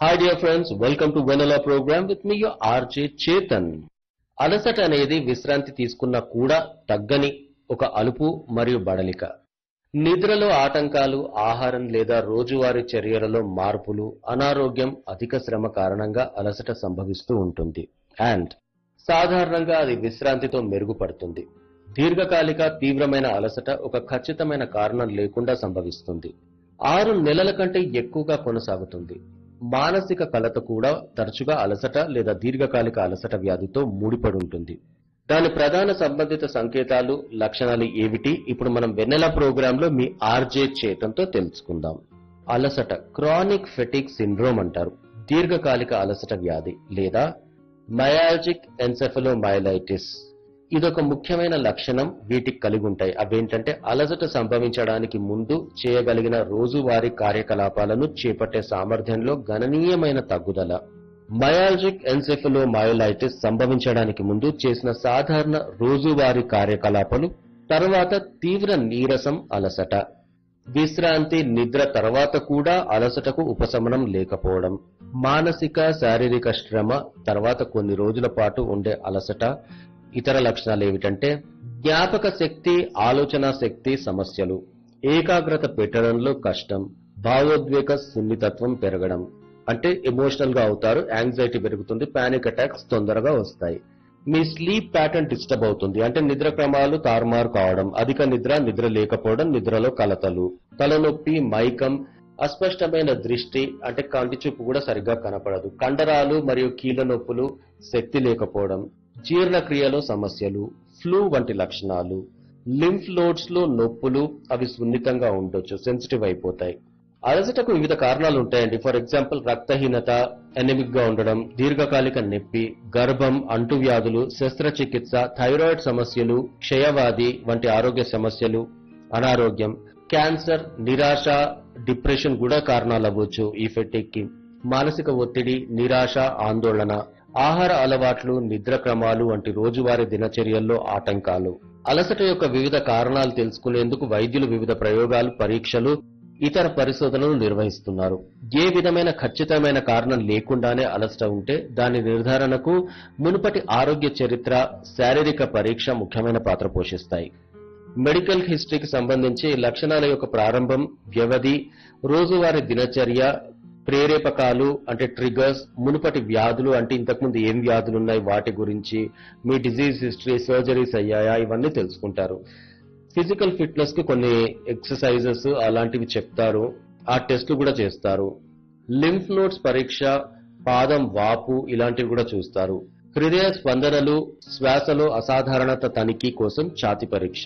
Hi dear friends, welcome to Vanilla program with me your RJ Chetan. అలసట అనేది విశ్రాంతి తీసుకున్నా కూడా తగ్గని ఒక అలుపు మరియు బడలిక నిద్రలో ఆటంకాలు ఆహారం లేదా రోజువారీ చర్యలలో మార్పులు అనారోగ్యం అధిక శ్రమ కారణంగా అలసట సంభవిస్తూ ఉంటుంది అండ్ సాధారణంగా అది విశ్రాంతితో మెరుగుపడుతుంది దీర్ఘకాలిక తీవ్రమైన అలసట ఒక ఖచ్చితమైన కారణం లేకుండా సంభవిస్తుంది ఆరు నెలల కంటే ఎక్కువగా కొనసాగుతుంది మానసిక కలత కూడా తరచుగా అలసట లేదా దీర్ఘకాలిక అలసట వ్యాధితో ముడిపడి ఉంటుంది దాని ప్రధాన సంబంధిత సంకేతాలు లక్షణాలు ఏమిటి ఇప్పుడు మనం వెన్నెల ప్రోగ్రామ్ లో మీ ఆర్జే చేతంతో తెలుసుకుందాం అలసట క్రానిక్ ఫెటిక్ సిండ్రోమ్ అంటారు దీర్ఘకాలిక అలసట వ్యాధి లేదా మయాలజిక్ ఎన్సెఫలోమైలైటిస్ ఇదొక ముఖ్యమైన లక్షణం వీటికి కలిగి ఉంటాయి అవేంటంటే అలసట సంభవించడానికి ముందు చేయగలిగిన రోజువారీ కార్యకలాపాలను చేపట్టే సామర్థ్యంలో గణనీయమైన తగ్గుదల మయాలజిక్ ఎన్సెఫలోమైలైటిస్ సంభవించడానికి ముందు చేసిన సాధారణ రోజువారీ కార్యకలాపాలు తర్వాత తీవ్ర నీరసం అలసట విశ్రాంతి నిద్ర తర్వాత కూడా అలసటకు ఉపశమనం లేకపోవడం మానసిక శారీరక శ్రమ తర్వాత కొన్ని రోజుల పాటు ఉండే అలసట ఇతర లక్షణాలు ఏమిటంటే జ్ఞాపక శక్తి ఆలోచన శక్తి సమస్యలు ఏకాగ్రత పెట్టడంలో కష్టం భావోద్వేగ సున్నితత్వం పెరగడం అంటే ఎమోషనల్ గా అవుతారు యాంగ్జైటీ పెరుగుతుంది పానిక్ అటాక్స్ తొందరగా వస్తాయి మీ స్లీప్ ప్యాటర్న్ డిస్టర్బ్ అవుతుంది అంటే నిద్ర క్రమాలు తారుమారు కావడం అధిక నిద్ర నిద్ర లేకపోవడం నిద్రలో కలతలు తలనొప్పి మైకం అస్పష్టమైన దృష్టి అంటే కంటి చూపు కూడా సరిగ్గా కనపడదు కండరాలు మరియు కీళ్ళ నొప్పులు శక్తి లేకపోవడం జీర్ణక్రియలో సమస్యలు ఫ్లూ వంటి లక్షణాలు లింఫ్ లోడ్స్ లో నొప్పులు అవి సున్నితంగా ఉండొచ్చు సెన్సిటివ్ అయిపోతాయి అలసటకు వివిధ కారణాలు ఉంటాయండి ఫర్ ఎగ్జాంపుల్ రక్తహీనత ఎనిమిక్ గా ఉండడం దీర్ఘకాలిక నొప్పి గర్భం అంటువ్యాధులు శస్త్రచికిత్స థైరాయిడ్ సమస్యలు క్షయవాది వంటి ఆరోగ్య సమస్యలు అనారోగ్యం క్యాన్సర్ నిరాశ డిప్రెషన్ కూడా కారణాలు అవ్వచ్చు ఈ ఫెటిక్ కి మానసిక ఒత్తిడి నిరాశ ఆందోళన ఆహార అలవాట్లు నిద్ర క్రమాలు వంటి రోజువారీ దినచర్యల్లో ఆటంకాలు అలసట యొక్క వివిధ కారణాలు తెలుసుకునేందుకు వైద్యులు వివిధ ప్రయోగాలు పరీక్షలు ఇతర పరిశోధనలు నిర్వహిస్తున్నారు ఏ విధమైన ఖచ్చితమైన కారణం లేకుండానే అలసట ఉంటే దాని నిర్ధారణకు మునుపటి ఆరోగ్య చరిత్ర శారీరక పరీక్ష ముఖ్యమైన పాత్ర పోషిస్తాయి మెడికల్ హిస్టరీకి సంబంధించి లక్షణాల యొక్క ప్రారంభం వ్యవధి రోజువారీ దినచర్య ప్రేరేపకాలు అంటే ట్రిగర్స్ మునుపటి వ్యాధులు అంటే ఇంతకుముందు ఏం వ్యాధులు ఉన్నాయి వాటి గురించి మీ డిజీజ్ హిస్టరీ సర్జరీస్ అయ్యాయా ఇవన్నీ తెలుసుకుంటారు ఫిజికల్ ఫిట్నెస్ కి కొన్ని ఎక్సర్సైజెస్ అలాంటివి చెప్తారు ఆ టెస్ట్లు కూడా చేస్తారు లింఫ్ నోట్స్ పరీక్ష పాదం వాపు ఇలాంటివి కూడా చూస్తారు హృదయ స్పందనలు శ్వాసలో అసాధారణత తనిఖీ కోసం ఛాతి పరీక్ష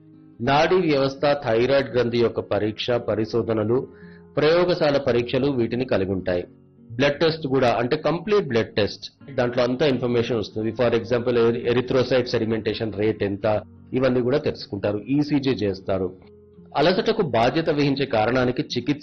నాడీ వ్యవస్థ థైరాయిడ్ గ్రంథి యొక్క పరీక్ష పరిశోధనలు ప్రయోగశాల పరీక్షలు వీటిని కలిగి ఉంటాయి బ్లడ్ టెస్ట్ కూడా అంటే కంప్లీట్ బ్లడ్ టెస్ట్ దాంట్లో అంతా ఇన్ఫర్మేషన్ వస్తుంది for example erythrocyte sedimentation rate ఎంత ఇవన్నీ కూడా తెలుసుకుంటారు ఈసీజీ చేస్తారు అలసటకు బాధ్యత వహించే కారణానికి చికిత్స